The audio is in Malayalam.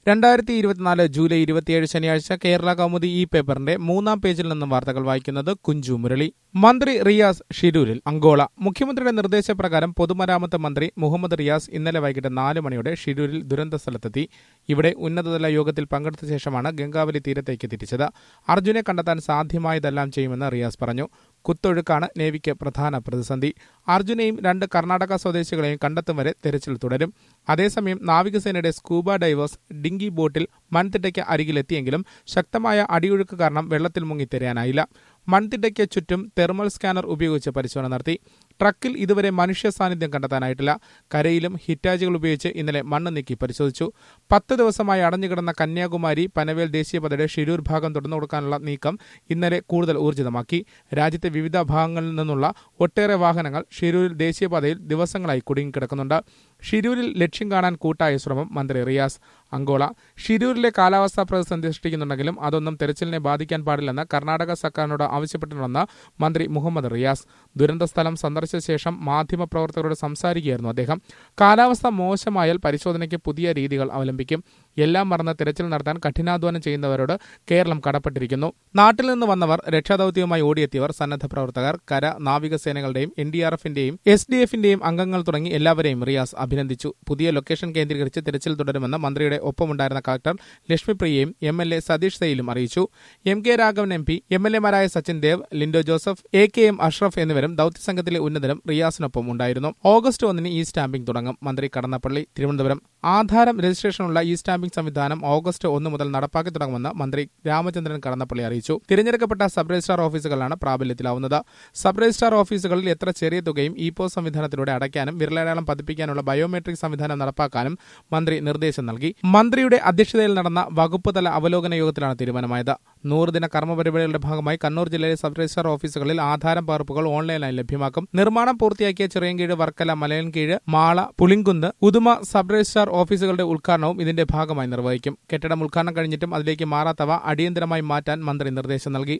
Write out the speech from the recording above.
രണ്ടായിരത്തി ഇരുപത്തിനാല് ജൂലൈ ഇരുപത്തിയേഴ് ശനിയാഴ്ച കേരള കൗമുദി ഈ പേപ്പറിന്റെ മൂന്നാം പേജിൽ നിന്നും വാർത്തകൾ വായിക്കുന്നത് കുഞ്ചു മുരളി മന്ത്രി റിയാസ് ഷിരൂരിൽ അങ്കോള മുഖ്യമന്ത്രിയുടെ നിർദ്ദേശപ്രകാരം പൊതുമരാമത്ത് മന്ത്രി മുഹമ്മദ് റിയാസ് ഇന്നലെ വൈകിട്ട് നാല് മണിയോടെ ഷിരൂരിൽ ദുരന്ത സ്ഥലത്തെത്തി ഇവിടെ ഉന്നതതല യോഗത്തിൽ പങ്കെടുത്ത ശേഷമാണ് ഗംഗാവലി തീരത്തേക്ക് തിരിച്ചത് അർജുനെ കണ്ടെത്താൻ സാധ്യമായതെല്ലാം ചെയ്യുമെന്ന് റിയാസ് പറഞ്ഞു കുത്തൊഴുക്കാണ് നേവിക്ക് പ്രധാന പ്രതിസന്ധി അർജുനെയും രണ്ട് കർണാടക സ്വദേശികളെയും കണ്ടെത്തും വരെ തെരച്ചിൽ തുടരും അതേസമയം നാവികസേനയുടെ സ്കൂബ ഡൈവേഴ്സ് ഡിങ്കി ബോട്ടിൽ മൺതിട്ടയ്ക്ക് അരികിലെത്തിയെങ്കിലും ശക്തമായ അടിയൊഴുക്ക് കാരണം വെള്ളത്തിൽ മുങ്ങി തിരയാനായില്ല മൺതിട്ടയ്ക്ക് ചുറ്റും തെർമൽ സ്കാനർ ഉപയോഗിച്ച് പരിശോധന നടത്തി ട്രക്കിൽ ഇതുവരെ മനുഷ്യ സാന്നിധ്യം കണ്ടെത്താനായിട്ടില്ല കരയിലും ഹിറ്റാച്ചുകൾ ഉപയോഗിച്ച് ഇന്നലെ മണ്ണ് നീക്കി പരിശോധിച്ചു പത്ത് ദിവസമായി അടഞ്ഞുകിടന്ന കന്യാകുമാരി പനവേൽ ദേശീയപാതയുടെ ഷിരൂർ ഭാഗം തുറന്നു കൊടുക്കാനുള്ള നീക്കം ഇന്നലെ കൂടുതൽ ഊർജിതമാക്കി രാജ്യത്തെ വിവിധ ഭാഗങ്ങളിൽ നിന്നുള്ള ഒട്ടേറെ വാഹനങ്ങൾ ഷിരൂരിൽ ദേശീയപാതയിൽ ദിവസങ്ങളായി കുടുങ്ങിക്കിടക്കുന്നുണ്ട് ഷിരൂരിൽ ലക്ഷ്യം കാണാൻ കൂട്ടായ ശ്രമം മന്ത്രി റിയാസ് അങ്കോള ഷിരൂരിലെ കാലാവസ്ഥാ പ്രതിസന്ധി സൃഷ്ടിക്കുന്നുണ്ടെങ്കിലും അതൊന്നും തെരച്ചിലിനെ ബാധിക്കാൻ പാടില്ലെന്ന് കർണാടക സർക്കാരിനോട് ആവശ്യപ്പെട്ടിട്ടുണ്ടെന്ന് മന്ത്രി മുഹമ്മദ് റിയാസ് ദുരന്ത സ്ഥലം സന്ദർശിച്ച ശേഷം മാധ്യമപ്രവർത്തകരോട് സംസാരിക്കുകയായിരുന്നു അദ്ദേഹം കാലാവസ്ഥ മോശമായാൽ പരിശോധനയ്ക്ക് പുതിയ രീതികൾ അവലംബിക്കും എല്ലാം മറന്ന് തിരച്ചിൽ നടത്താൻ കഠിനാധ്വാനം ചെയ്യുന്നവരോട് കേരളം കടപ്പെട്ടിരിക്കുന്നു നാട്ടിൽ നിന്ന് വന്നവർ രക്ഷാദൌത്യവുമായി ഓടിയെത്തിയവർ സന്നദ്ധ പ്രവർത്തകർ കര നാവികസേനകളുടെയും എൻ ഡി ആർ എഫിന്റെയും എസ് ഡി എഫിന്റെയും അംഗങ്ങൾ തുടങ്ങി എല്ലാവരെയും റിയാസ് അഭിനന്ദിച്ചു പുതിയ ലൊക്കേഷൻ കേന്ദ്രീകരിച്ച് തിരച്ചിൽ തുടരുമെന്ന് മന്ത്രിയുടെ ഒപ്പമുണ്ടായിരുന്ന കളക്ടർ ലക്ഷ്മിപ്രിയയും എം എൽ എ സതീഷ് സെയിലും അറിയിച്ചു M K Raghavan M P M L എമാരായ Sachin Dev Lindo Joseph A K M Ashraf എന്നിവരും ദൌത്യസംഘത്തിലെ ഉന്നതരും റിയാസിനൊപ്പം ഉണ്ടായിരുന്നു ഓഗസ്റ്റ് ഒന്നിന് ഈ സ്റ്റാമ്പിംഗ് തുടങ്ങും മന്ത്രി കടന്നപ്പള്ളി തിരുവനന്തപുരം ആധാരം രജിസ്ട്രേഷനുള്ള ഈ സ്റ്റാമ്പിംഗ് സംവിധാനം ഓഗസ്റ്റ് ഒന്ന് മുതൽ നടപ്പാക്കി തുടങ്ങുമെന്ന് മന്ത്രി രാമചന്ദ്രൻ കടന്നപ്പള്ളി അറിയിച്ചു തിരഞ്ഞെടുക്കപ്പെട്ട സബ് രജിസ്ട്രാർ ഓഫീസുകളാണ് പ്രാബല്യത്തിലാവുന്നത് സബ് രജിസ്ട്രാർ ഓഫീസുകളിൽ എത്ര ചെറിയ തുകയും ഇ പോസ് സംവിധാനത്തിലൂടെ അടയ്ക്കാനും വിരലടയാളം പതിപ്പിക്കാനുള്ള ബയോമെട്രിക് സംവിധാനം നടപ്പാക്കാനും മന്ത്രി നിർദ്ദേശം നൽകി മന്ത്രിയുടെ അധ്യക്ഷതയിൽ നടന്ന വകുപ്പ് തല അവലോകന യോഗത്തിലാണ് തീരുമാനമായത് നൂറുദിന കർമ്മ പരിപാടികളുടെ ഭാഗമായി കണ്ണൂർ ജില്ലയിലെ സബ് രജിസ്ട്രാർ ഓഫീസുകളിൽ ആധാരം പകർപ്പുകൾ ഓൺലൈനായി ലഭ്യമാക്കും നിർമ്മാണം പൂർത്തിയാക്കിയ ചിറയൻകീഴ് വർക്കല മലയൻകീഴ് മാള പുളിങ്കുന്ന് ഉദുമ സബ് രജിസ്ട്രാർ ഓഫീസുകളുടെ ഉദ്ഘാടനവും ഇതിന്റെ ഭാഗമായി നിർവഹിക്കും കെട്ടിടം ഉദ്ഘാടനം കഴിഞ്ഞിട്ടും അതിലേക്ക് മാറാത്തവ അടിയന്തരമായി മാറ്റാൻ മന്ത്രി നിർദ്ദേശം നൽകി